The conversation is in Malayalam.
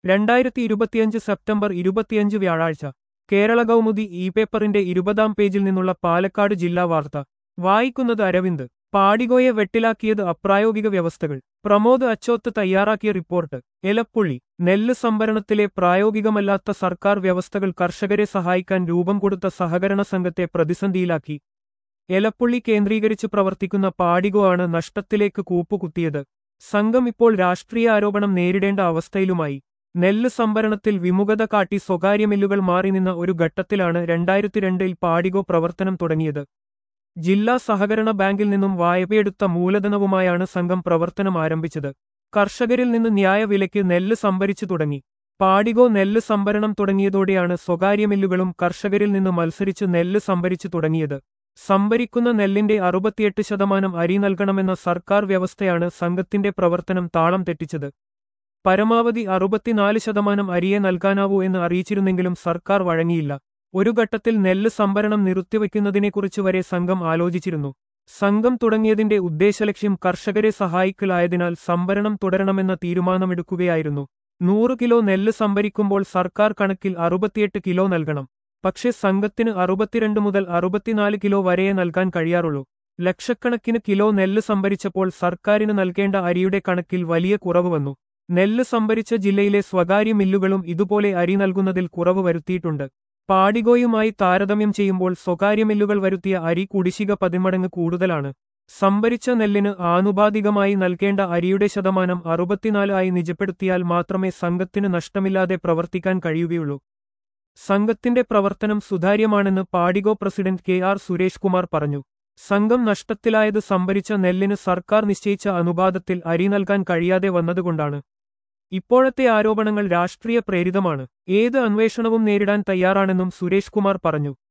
രണ്ടായിരത്തി ഇരുപത്തിയഞ്ച് സെപ്റ്റംബർ ഇരുപത്തിയഞ്ച് വ്യാഴാഴ്ച കേരള കൗമുദി ഇ പേപ്പറിന്റെ ഇരുപതാം പേജിൽ നിന്നുള്ള പാലക്കാട് ജില്ലാ വാർത്ത വായിക്കുന്നത് അരവിന്ദ് പാടികോയെ വെട്ടിലാക്കിയത് അപ്രായോഗിക വ്യവസ്ഥകൾ പ്രമോദ് അച്ചോത്ത് തയ്യാറാക്കിയ റിപ്പോർട്ട് എലപ്പുള്ളി നെല്ല് സംഭരണത്തിലെ പ്രായോഗികമല്ലാത്ത സർക്കാർ വ്യവസ്ഥകൾ കർഷകരെ സഹായിക്കാൻ രൂപം കൊടുത്ത സഹകരണ സംഘത്തെ പ്രതിസന്ധിയിലാക്കി എലപ്പുള്ളി കേന്ദ്രീകരിച്ച് പ്രവർത്തിക്കുന്ന പാടികോ ആണ് നഷ്ടത്തിലേക്ക് കൂപ്പുകുത്തിയത് സംഘം ഇപ്പോൾ രാഷ്ട്രീയ ആരോപണം നേരിടേണ്ട അവസ്ഥയിലുമായി നെല്ല് സംഭരണത്തിൽ വിമുഖത കാട്ടി സ്വകാര്യ മില്ലുകൾ മാറി നിന്ന ഒരു ഘട്ടത്തിലാണ് രണ്ടായിരത്തി രണ്ടിൽ പാടികോ പ്രവർത്തനം തുടങ്ങിയത് ജില്ലാ സഹകരണ ബാങ്കിൽ നിന്നും വായ്പയെടുത്ത മൂലധനവുമായാണ് സംഘം പ്രവർത്തനം ആരംഭിച്ചത് കർഷകരിൽ നിന്ന് ന്യായവിലയ്ക്ക് നെല്ല് സംഭരിച്ചു തുടങ്ങി പാടികോ നെല്ല് സംഭരണം തുടങ്ങിയതോടെയാണ് സ്വകാര്യ മില്ലുകളും കർഷകരിൽ നിന്ന് മത്സരിച്ച് നെല്ല് സംഭരിച്ചു തുടങ്ങിയത് സംഭരിക്കുന്ന നെല്ലിന്റെ അറുപത്തിയെട്ട് ശതമാനം അരി നൽകണമെന്ന സർക്കാർ വ്യവസ്ഥയാണ് സംഘത്തിന്റെ പ്രവർത്തനം താളം തെറ്റിച്ചത് പരമാവധി അറുപത്തിനാല് ശതമാനം അരിയെ നൽകാനാവൂ എന്ന് അറിയിച്ചിരുന്നെങ്കിലും സർക്കാർ വഴങ്ങിയില്ല ഒരു ഘട്ടത്തിൽ നെല്ല് സംഭരണം നിർത്തിവെക്കുന്നതിനെക്കുറിച്ച് വരെ സംഘം ആലോചിച്ചിരുന്നു സംഘം തുടങ്ങിയതിന്റെ ഉദ്ദേശലക്ഷ്യം കർഷകരെ സഹായിക്കലായതിനാൽ സംഭരണം തുടരണമെന്ന തീരുമാനമെടുക്കുകയായിരുന്നു നൂറ് കിലോ നെല്ല് സംഭരിക്കുമ്പോൾ സർക്കാർ കണക്കിൽ അറുപത്തിയെട്ട് കിലോ നൽകണം പക്ഷേ സംഘത്തിന് അറുപത്തിരണ്ട് മുതൽ അറുപത്തിനാല് കിലോ വരെയേ നൽകാൻ കഴിയാറുള്ളൂ ലക്ഷക്കണക്കിന് കിലോ നെല്ല് സംഭരിച്ചപ്പോൾ സർക്കാരിന് നൽകേണ്ട അരിയുടെ കണക്കിൽ വലിയ കുറവ് വന്നു നെല്ല് സംഭരിച്ച ജില്ലയിലെ സ്വകാര്യ മില്ലുകളും ഇതുപോലെ അരി നൽകുന്നതിൽ കുറവ് വരുത്തിയിട്ടുണ്ട് പാടികോയുമായി താരതമ്യം ചെയ്യുമ്പോൾ സ്വകാര്യ മില്ലുകൾ വരുത്തിയ അരി കുടിശ്ശിക പതിമടങ്ങ് കൂടുതലാണ് സംഭരിച്ച നെല്ലിന് ആനുപാതികമായി നൽകേണ്ട അരിയുടെ ശതമാനം അറുപത്തിനാല് ആയി നിജപ്പെടുത്തിയാൽ മാത്രമേ സംഘത്തിന് നഷ്ടമില്ലാതെ പ്രവർത്തിക്കാൻ കഴിയുകയുള്ളൂ സംഘത്തിന്റെ പ്രവർത്തനം സുതാര്യമാണെന്ന് Padico president K R Suresh Kumar പറഞ്ഞു സംഘം നഷ്ടത്തിലായത് സംഭരിച്ച നെല്ലിന് സർക്കാർ നിശ്ചയിച്ച അനുപാതത്തിൽ അരി നൽകാൻ കഴിയാതെ വന്നതുകൊണ്ടാണ് ഇപ്പോഴത്തെ ആരോപണങ്ങൾ രാഷ്ട്രീയ പ്രേരിതമാണ് ഏത് അന്വേഷണവും നേരിടാൻ തയ്യാറാണെന്നും സുരേഷ് കുമാർ പറഞ്ഞു